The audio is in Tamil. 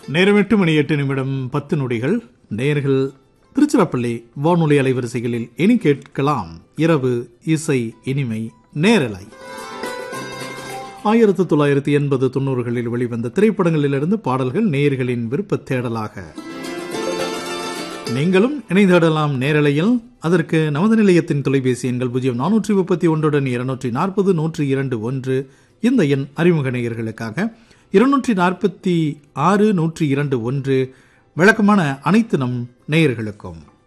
நேரம் எட்டு மணி எட்டு நிமிடம் பத்து நொடிகள் நேர்கள் திருச்சிராப்பள்ளி வானொலி அலைவரிசைகளில் இனி கேட்கலாம் இரவு இசை இனிமை நேரலை ஆயிரத்து தொள்ளாயிரத்தி எண்பது தொண்ணூறுகளில் வெளிவந்த திரைப்படங்களிலிருந்து பாடல்கள் நேயர்களின் விருப்பத் தேடலாக நீங்களும் இணைந்திடலாம் நேரலையில் அதற்கு நமது நிலையத்தின் தொலைபேசி எண்கள் பூஜ்ஜியம் நானூற்றி முப்பத்தி ஒன்றுடன் இருநூற்றி நாற்பது நூற்றி இரண்டு ஒன்று இந்த எண் அறிமுக நேயர்களுக்காக இருநூற்றி நாற்பத்தி ஆறு நூற்றி இரண்டு ஒன்று விளக்கமான அனைத்து நம் நேயர்களுக்கும்